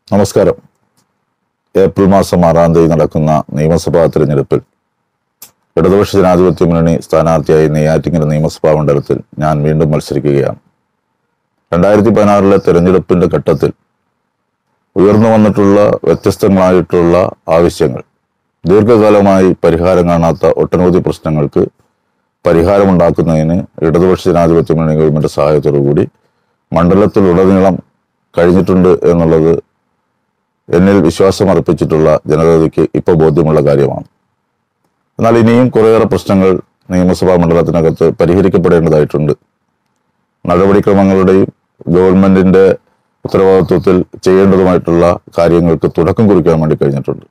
നമസ്കാരം ഏപ്രിൽ മാസം ആറാം തീയതി നടക്കുന്ന നിയമസഭാ തിരഞ്ഞെടുപ്പിൽ ഇടതുപക്ഷ ജനാധിപത്യ മുന്നണി സ്ഥാനാർത്ഥിയായി നെയ്യാറ്റിങ്ങൽ നിയമസഭാ മണ്ഡലത്തിൽ ഞാൻ വീണ്ടും മത്സരിക്കുകയാണ് രണ്ടായിരത്തി പതിനാറിലെ തിരഞ്ഞെടുപ്പിന്റെ ഘട്ടത്തിൽ ഉയർന്നു വന്നിട്ടുള്ള വ്യത്യസ്തങ്ങളായിട്ടുള്ള ആവശ്യങ്ങൾ ദീർഘകാലമായി പരിഹാരം കാണാത്ത ഒട്ടനവധി പ്രശ്നങ്ങൾക്ക് പരിഹാരമുണ്ടാക്കുന്നതിന് ഇടതുപക്ഷ ജനാധിപത്യ മുന്നണി ഗവൺമെന്റ് സഹായത്തോടു കൂടി മണ്ഡലത്തിലുടനീളം കഴിഞ്ഞിട്ടുണ്ട് എന്നുള്ളത് എന്നിൽ വിശ്വാസം അർപ്പിച്ചിട്ടുള്ള ജനതയ്ക്ക് ഇപ്പോൾ ബോധ്യമുള്ള കാര്യമാണ് എന്നാൽ ഇനിയും കുറേയേറെ പ്രശ്നങ്ങൾ നിയമസഭാ മണ്ഡലത്തിനകത്ത് പരിഹരിക്കപ്പെടേണ്ടതായിട്ടുണ്ട് നടപടിക്രമങ്ങളുടെയും ഗവൺമെന്റിന്റെ ഉത്തരവാദിത്വത്തിൽ ചെയ്യേണ്ടതുമായിട്ടുള്ള കാര്യങ്ങൾക്ക് തുടക്കം കുറിക്കാൻ വേണ്ടി കഴിഞ്ഞിട്ടുണ്ട്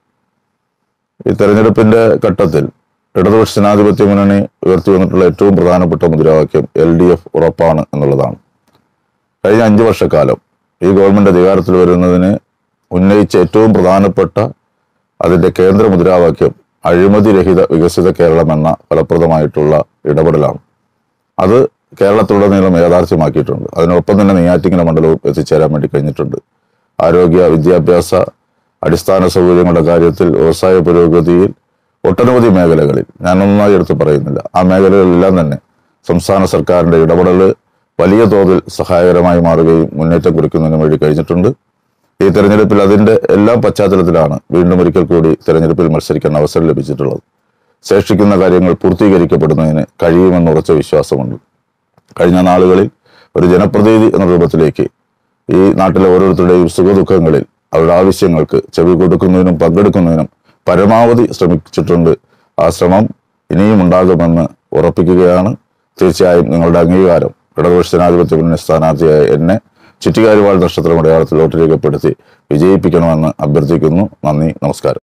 ഈ തെരഞ്ഞെടുപ്പിന്റെ ഘട്ടത്തിൽ ഇടതുപക്ഷ ജനാധിപത്യ മുന്നണി ഉയർത്തി വന്നിട്ടുള്ള ഏറ്റവും പ്രധാനപ്പെട്ട മുദ്രാവാക്യം എൽ ഡി എഫ് ഉറപ്പാണ് എന്നുള്ളതാണ് കഴിഞ്ഞ അഞ്ചു വർഷക്കാലം ഈ ഗവൺമെന്റ് അധികാരത്തിൽ വരുന്നതിന് ഉന്നയിച്ച ഏറ്റവും പ്രധാനപ്പെട്ട അതിന്റെ കേന്ദ്ര മുദ്രാവാക്യം അഴിമതിരഹിത വികസിത കേരളം എന്ന ഫലപ്രദമായിട്ടുള്ള ഇടപെടലാണ് അത് കേരളത്തിലുടനീളം യാഥാർത്ഥ്യമാക്കിയിട്ടുണ്ട് അതിനൊപ്പം തന്നെ നെയ്യാറ്റിങ്ങല മണ്ഡലവും എത്തിച്ചേരാൻ വേണ്ടി കഴിഞ്ഞിട്ടുണ്ട് ആരോഗ്യ വിദ്യാഭ്യാസ അടിസ്ഥാന സൗകര്യങ്ങളുടെ കാര്യത്തിൽ വ്യവസായ പുരോഗതിയിൽ ഒട്ടനവധി മേഖലകളിൽ ഞാൻ ഒന്നായി എടുത്ത് പറയുന്നില്ല ആ മേഖലകളിലെല്ലാം തന്നെ സംസ്ഥാന സർക്കാരിന്റെ ഇടപെടൽ വലിയ തോതിൽ സഹായകരമായി മാറുകയും മുന്നേറ്റം കുറിക്കുന്നതിന് വേണ്ടി കഴിഞ്ഞിട്ടുണ്ട് ഈ തെരഞ്ഞെടുപ്പിൽ അതിന്റെ എല്ലാ പശ്ചാത്തലത്തിലാണ് വീണ്ടും ഒരിക്കൽ കൂടി തെരഞ്ഞെടുപ്പിൽ മത്സരിക്കാൻ അവസരം ലഭിച്ചിട്ടുള്ളത് ശേഷിക്കുന്ന കാര്യങ്ങൾ പൂർത്തീകരിക്കപ്പെടുന്നതിന് കഴിയുമെന്ന് ഉറച്ച വിശ്വാസമുണ്ട് കഴിഞ്ഞ നാളുകളിൽ ഒരു ജനപ്രതിനിധി എന്ന രൂപത്തിലേക്ക് ഈ നാട്ടിലെ ഓരോരുത്തരുടെയും സുഖദുഃഖങ്ങളിൽ അവരുടെ ആവശ്യങ്ങൾക്ക് ചെവി കൊടുക്കുന്നതിനും പങ്കെടുക്കുന്നതിനും പരമാവധി ശ്രമിച്ചിട്ടുണ്ട് ആ ശ്രമം ഇനിയും ഉണ്ടാകുമെന്ന് ഉറപ്പിക്കുകയാണ് തീർച്ചയായും നിങ്ങളുടെ അംഗീകാരം ഇടതുപക്ഷ ജനാധിപത്യ മുന്നണി സ്ഥാനാർത്ഥിയായ എന്നെ ചുറ്റികാരിവാൾ നക്ഷത്രം അടയാളത്തിൽ വോട്ട് രേഖപ്പെടുത്തി വിജയിപ്പിക്കണമെന്ന് അഭ്യർത്ഥിക്കുന്നു നന്ദി നമസ്കാരം